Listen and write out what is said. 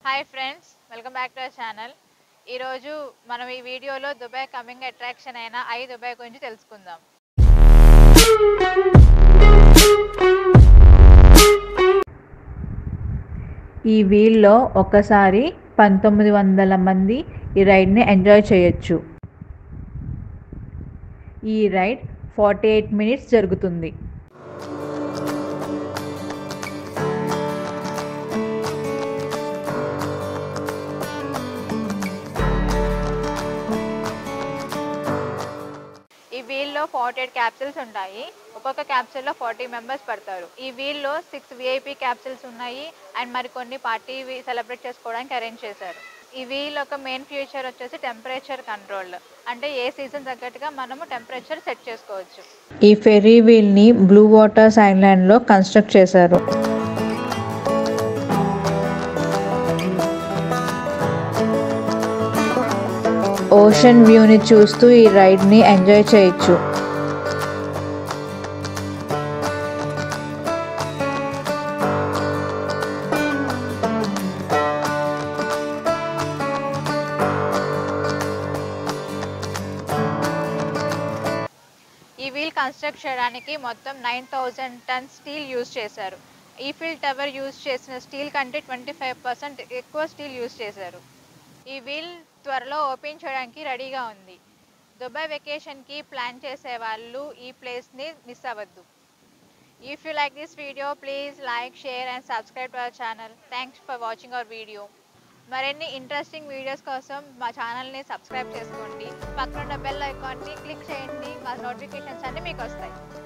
hi friends welcome back to our channel ఈరోజు మనం ఈ వీడియోలో దుబాయ్ కమింగ్ అట్రాక్షన్ అయిన ఐ దుబాయ్ గురించి తెలుసుకుందాం ఈ వీల్లో ఒకసారి పంతొమ్మిది వందల మంది ఈ రైడ్ని ఎంజాయ్ చేయొచ్చు ఈ రైడ్ ఫార్టీ ఎయిట్ మినిట్స్ జరుగుతుంది ఈ వీల్లో ఫార్టీ ఎయిట్ క్యాప్సిల్స్ ఉంటాయి ఒక్కొక్క క్యాప్సిల్లో ఫార్టీ మెంబర్స్ పడతారు ఈ వీల్లో సిక్స్ విఐపి క్యాప్సిల్స్ ఉన్నాయి అండ్ మరికొన్ని పార్టీ సెలబ్రేట్ చేసుకోవడానికి అరేంజ్ చేశారు ఈ వీల్ ఒక మెయిన్ ఫ్యూచర్ వచ్చేసి టెంపరేచర్ కంట్రోల్ అంటే ఏ సీజన్ తగ్గట్టుగా మనము టెంపరేచర్ సెట్ చేసుకోవచ్చు ఈ ఫెర్రీ వీల్ని బ్లూ వాటర్స్ ఐలాండ్లో కన్స్ట్రక్ట్ చేశారు ఓషన్ వ్యూని చూస్తూ ఈ రైడ్ని ఎంజాయ్ చేయొచ్చు ఈ వీల్ కన్స్ట్రక్ట్ చేయడానికి మొత్తం nine thousand ton steel use చేశారు ఈఫిల్ టవర్ యూజ్ చేసిన స్టీల్ కంటే ట్వంటీ ఫైవ్ పర్సెంట్ ఎక్కువ స్టీల్ యూజ్ చేశారు ఈ వీల్ త్వరలో ఓపెన్ చేయడానికి రెడీగా ఉంది దుబాయ్ వెకేషన్కి ప్లాన్ చేసే వాళ్ళు ఈ ప్లేస్ని మిస్ అవ్వద్దు if you like this video please like share and subscribe to our channel thanks for watching our video మరిన్ని ఇంట్రెస్టింగ్ వీడియోస్ కోసం మా ఛానల్ని సబ్స్క్రైబ్ చేసుకోండి పక్కన బెల్ ఐకాన్ని క్లిక్ చేయండి మా నోటిఫికేషన్స్ అన్నీ మీకు వస్తాయి